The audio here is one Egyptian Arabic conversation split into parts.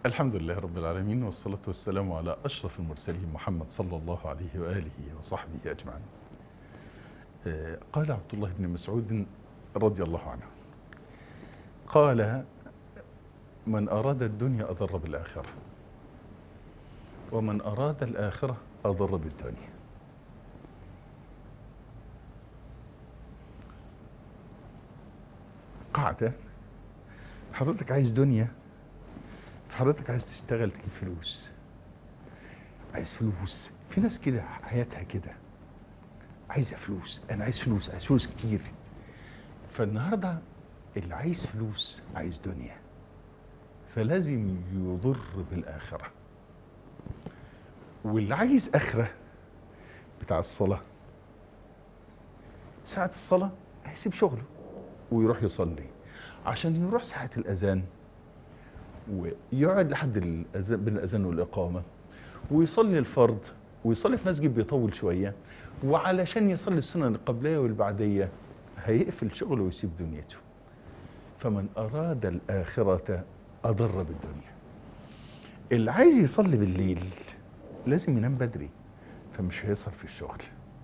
الحمد لله رب العالمين والصلاة والسلام على أشرف المرسلين محمد صلى الله عليه وآله وصحبه أجمعين آه، قال عبد الله بن مسعود رضي الله عنه قال من أراد الدنيا أضر بالآخرة ومن أراد الآخرة أضر بالدنيا قاعدة حضرتك عايز دنيا فحضرتك عايز تشتغل تجيب فلوس عايز فلوس في ناس كده حياتها كده عايزه فلوس انا عايز فلوس عايز فلوس كتير فالنهارده اللي عايز فلوس عايز دنيا فلازم يضر بالاخره واللي عايز اخره بتاع الصلاه ساعه الصلاه هيسيب شغله ويروح يصلي عشان يروح ساعه الاذان ويقعد لحد الأذان بين الأذان والإقامة ويصلي الفرض ويصلي في مسجد بيطول شوية وعلشان يصلي السنن القبلية والبعدية هيقفل شغله ويسيب دنيته فمن أراد الآخرة أضر بالدنيا اللي عايز يصلي بالليل لازم ينام بدري فمش هيسهر في الشغل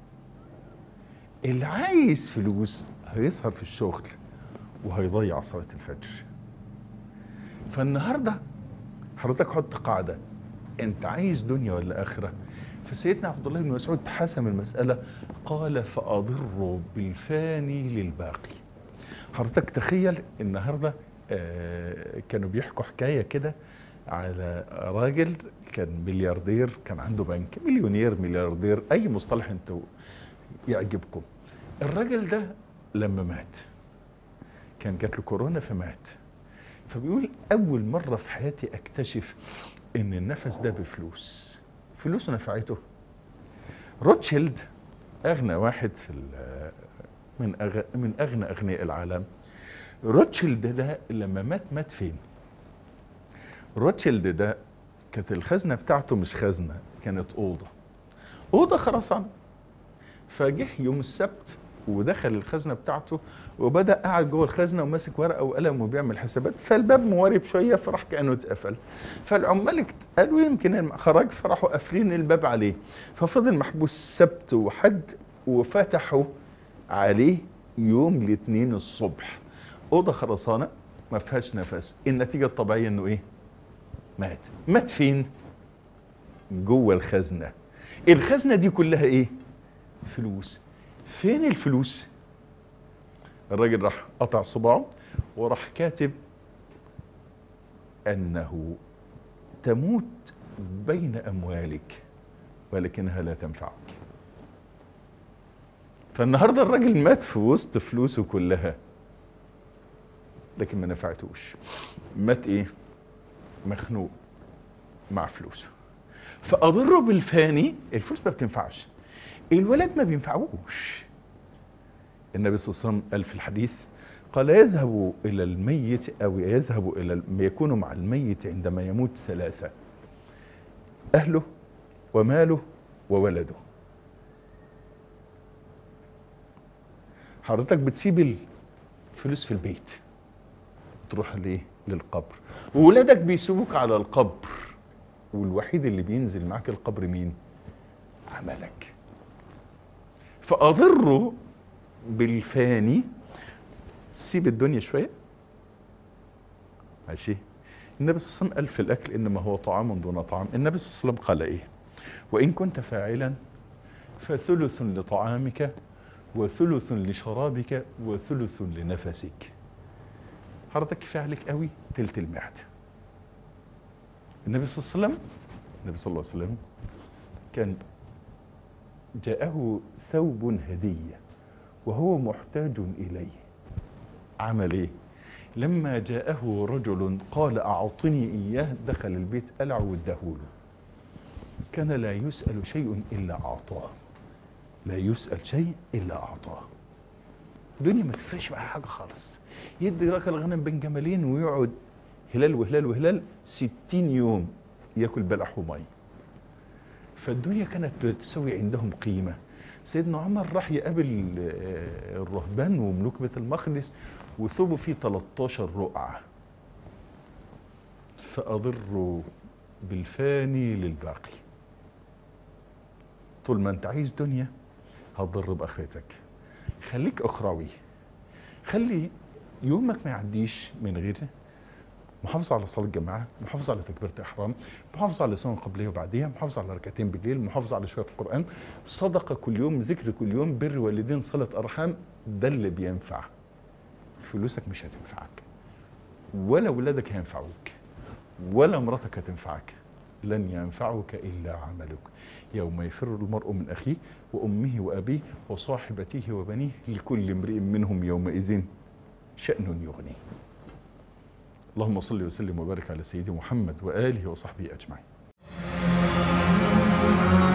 اللي عايز فلوس هيسهر في الشغل وهيضيع صلاة الفجر فالنهارده حضرتك حط قاعده انت عايز دنيا ولا اخره فسيدنا عبد الله بن مسعود حسم المساله قال فاضر بالفاني للباقي حضرتك تخيل النهارده آه، كانوا بيحكوا حكايه كده على راجل كان ملياردير كان عنده بنك مليونير ملياردير اي مصطلح انتوا يعجبكم الراجل ده لما مات كان جات له كورونا فمات فبيقول اول مره في حياتي اكتشف ان النفس ده بفلوس فلوس نفعته روتشيلد اغنى واحد في ال- من أغ... من اغنى اغنياء العالم روتشيلد ده لما مات مات فين روتشيلد ده كانت الخزنه بتاعته مش خزنه كانت اوضه اوضه خرسانه فجه يوم السبت ودخل الخزنه بتاعته وبدا قاعد جوه الخزنه وماسك ورقه وقلم وبيعمل حسابات فالباب موارب شويه فراح كانه اتقفل فالعمال اكت- قالوا يمكن خرج فراحوا قافلين الباب عليه ففضل محبوس سبت وحد وفتحوا عليه يوم الاثنين الصبح اوضه خرسانه ما فيهاش نفس النتيجه الطبيعيه انه ايه مات مات فين جوه الخزنه الخزنه دي كلها ايه فلوس فين الفلوس الراجل راح قطع صباعه وراح كاتب انه تموت بين اموالك ولكنها لا تنفعك فالنهارده الراجل مات في وسط فلوسه كلها لكن ما نفعتوش مات ايه مخنوق مع فلوسه فاضره بالفاني الفلوس ما بتنفعش الولد ما بينفعوش النبي صلى الله عليه وسلم قال في الحديث قال يذهب الى الميت او يذهب الى يكون مع الميت عندما يموت ثلاثه اهله وماله وولده حضرتك بتسيب الفلوس في البيت تروح ليه للقبر وولادك بيسيبوك على القبر والوحيد اللي بينزل معاك القبر مين عملك فأضره بالفاني سيب الدنيا شوية ماشي النبي صلى الله عليه وسلم قال في الأكل إنما هو طعام دون طعام النبي صلى الله عليه وسلم قال إيه وإن كنت فاعلا فثلث لطعامك وثلث لشرابك وثلث لنفسك حضرتك كفايه عليك قوي تلت المعده النبي صلى الله عليه وسلم النبي صلى الله عليه وسلم كان جاءه ثوب هدية وهو محتاج إليه عمل إيه؟ لما جاءه رجل قال أعطني إياه دخل البيت قلع واداهوله كان لا يسأل شيء إلا أعطاه لا يسأل شيء إلا أعطاه الدنيا ما تفرقش معاه حاجة خالص يدي راكل الغنم بين جملين ويقعد هلال وهلال وهلال ستين يوم ياكل بلح ومي فالدنيا كانت بتساوي عندهم قيمة سيدنا عمر راح يقابل آه، الرهبان وملوك بيت المقدس وثوبه فيه 13 رقعة فأضر بالفاني للباقي طول ما انت عايز دنيا هتضر باخرتك خليك اخروي خلي يومك ما يعديش من غير محافظة على صلاة الجماعة محافظة على تكبيرة إحرام محافظة على سنن قبلية وبعديها محافظة على ركعتين بالليل محافظة على شوية قرآن صدقة كل يوم ذكر كل يوم بر والدين صلة أرحام ده اللي بينفع فلوسك مش هتنفعك ولا ولادك هينفعوك ولا مراتك هتنفعك لن ينفعك إلا عملك يوم يفر المرء من أخيه وأمه وأبيه وصاحبته وبنيه لكل امرئ منهم يومئذ شأن يغنيه اللهم صل وسلم وبارك على سيدي محمد وآله وصحبه أجمعين